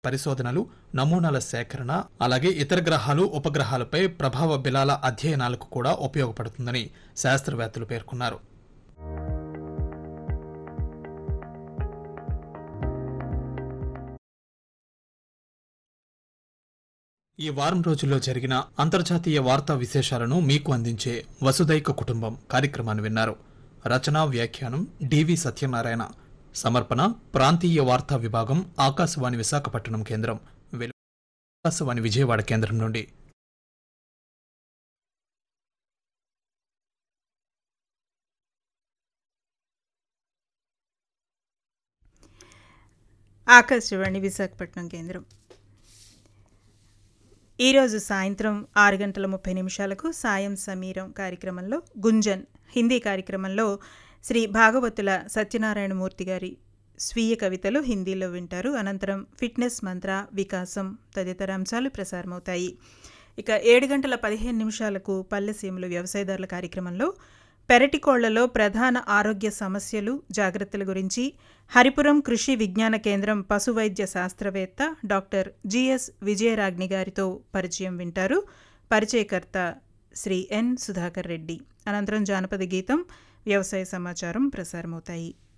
పరిశోధనలు నమూనాల సేకరణ అలాగే ఇతర గ్రహాలు ఉపగ్రహాలపై ప్రభావ బిలాల అధ్యయనాలకు కూడా ఉపయోగపడుతుందని శాస్త్రవేత్తలు పేర్కొన్నారు ఈ వారం రోజుల్లో జరిగిన అంతర్జాతీయ వార్తా విశేషాలను మీకు అందించే వసుదైక కుటుంబం కార్యక్రమాన్ని విన్నారు రచన వ్యాఖ్యానం డివి సత్యనారాయణ సమర్పణ ప్రాంతీయ వార్తా విభాగం ఆకాశవాణి విశాఖపట్నం కేంద్రం వెలు- ఆకాశవాణి విజయవాడ కేంద్రం నుండి ఆకాశవాణి విశాఖపట్నం కేంద్రం ఈరోజు సాయంత్రం ఆరు గంటల ముప్పై నిమిషాలకు సాయం సమీరం కార్యక్రమంలో గుంజన్ హిందీ కార్యక్రమంలో శ్రీ భాగవతుల సత్యనారాయణమూర్తి గారి స్వీయ కవితలు హిందీలో వింటారు అనంతరం ఫిట్నెస్ మంత్ర వికాసం తదితర అంశాలు ప్రసారమవుతాయి ఇక ఏడు గంటల పదిహేను నిమిషాలకు పల్లెసీమలు వ్యవసాయదారుల కార్యక్రమంలో పెరటికోళ్లలో ప్రధాన ఆరోగ్య సమస్యలు జాగ్రత్తల గురించి హరిపురం కృషి విజ్ఞాన కేంద్రం పశు వైద్య శాస్త్రవేత్త డాక్టర్ జిఎస్ విజయరాగ్ని గారితో పరిచయం వింటారు పరిచయకర్త శ్రీ ఎన్ సుధాకర్ రెడ్డి అనంతరం జానపద గీతం వ్యవసాయ సమాచారం ప్రసారమవుతాయి